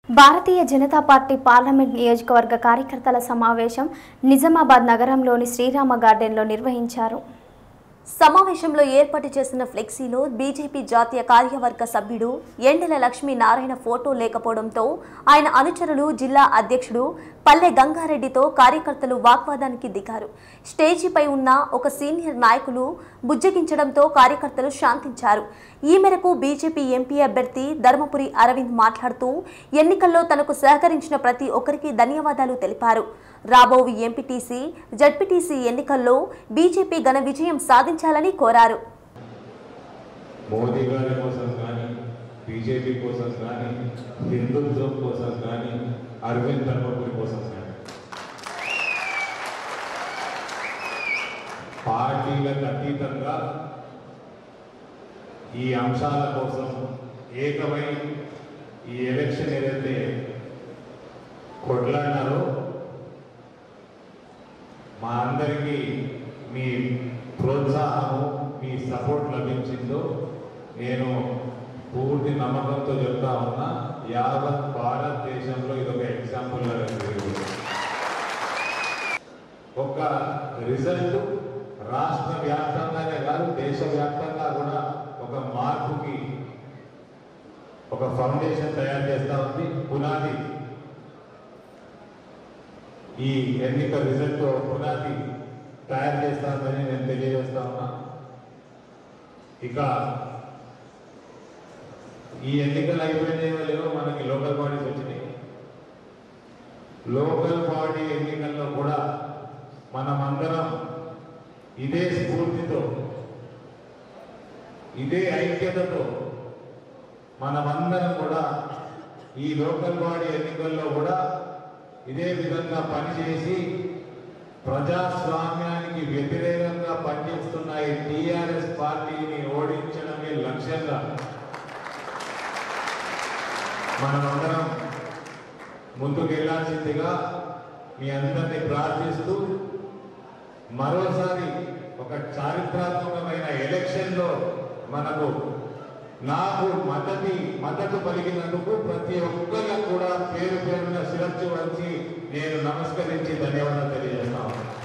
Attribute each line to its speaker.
Speaker 1: భారతీయ Janata party parliament నియోజకవర్గ కార్యకర్తల సమావేశం నిజామాబాద్ నగరంలోని శ్రీరామ గార్డెన్లో నిర్వహించారు
Speaker 2: సమావేశంలో ఏర్పాటు చేసిన ఫ్లెక్సీలో బీజేపీ జాతీయ కార్యవర్గ సభ్యుడు ఎండల లక్ష్మీనారాయణ ఫోటో లేకపోవడంతో ఆయన అనుచరులు జిల్లా అధ్యక్షుడు పల్లె గంగారెడ్డితో కార్యకర్తలు వాగ్వాదానికి దిగారు స్టేజీపై ఉన్న ఒక సీనియర్ నాయకులు బుజ్జగించడంతో కార్యకర్తలు శాంతించారు ఈ మేరకు బీజేపీ ఎంపీ అభ్యర్థి ధర్మపురి అరవింద్ మాట్లాడుతూ ఎన్నికల్లో తనకు సహకరించిన ప్రతి ఒక్కరికి ధన్యవాదాలు తెలిపారు రాబోవు ఎంపీటీసీ జడ్పీటీసీ ఎన్నికల్లో బీజేపీ ఘన విజయం సాధించాలని కోరారు
Speaker 3: మోదీ గారి కోసం కానీ బీజేపీ కోసం కానీ హిందుత్వం కోసం కానీ అరవింద్ ధర్మపురి కోసం కానీ పార్టీలకు అతీతంగా ఈ అంశాల కోసం ఏకమై ఈ ఎలక్షన్ ఏదైతే కొట్లాడినారో మా అందరికీ మీ ప్రోత్సాహము మీ సపోర్ట్ లభించిందో నేను పూర్తి నమ్మకంతో చెప్తా ఉన్నా యావత్ భారతదేశంలో ఇది ఒక ఎగ్జాంపుల్ ఒక రిజల్ట్ రాష్ట్ర వ్యాప్తంగానే కాదు దేశవ్యాప్తంగా కూడా ఒక మార్పుకి ఒక ఫౌండేషన్ తయారు చేస్తా ఉంది పునాది ఈ ఎన్నిక రిజల్ట్ పునాది తయారు చేస్తామని నేను తెలియజేస్తా ఉన్నా ఇక ఈ ఎన్నికలు అయిపోయినాయో లేవో మనకి లోకల్ బాడీస్ వచ్చినాయి లోకల్ బాడీ ఎన్నికల్లో కూడా మనమందరం ఇదే స్ఫూర్తితో ఇదే ఐక్యతతో మనమందరం కూడా ఈ లోకల్ బాడీ ఎన్నికల్లో కూడా ఇదే విధంగా పనిచేసి ప్రజాస్వామ్యానికి వ్యతిరేకంగా పనిచేస్తున్న ఈ టీఆర్ఎస్ పార్టీని ఓడించడమే లక్ష్యంగా మనమందరం ముందుకు వెళ్లాల్సిందిగా మీ అందరినీ ప్రార్థిస్తూ మరోసారి ఒక చారిత్రాత్మకమైన ఎలక్షన్లో మనకు నాకు మద్దతి మద్దతు పలికినందుకు ప్రతి ఒక్కరికి కూడా పేరు పేరున శిరస్సు వంచి నేను నమస్కరించి ధన్యవాదాలు తెలియజేస్తాను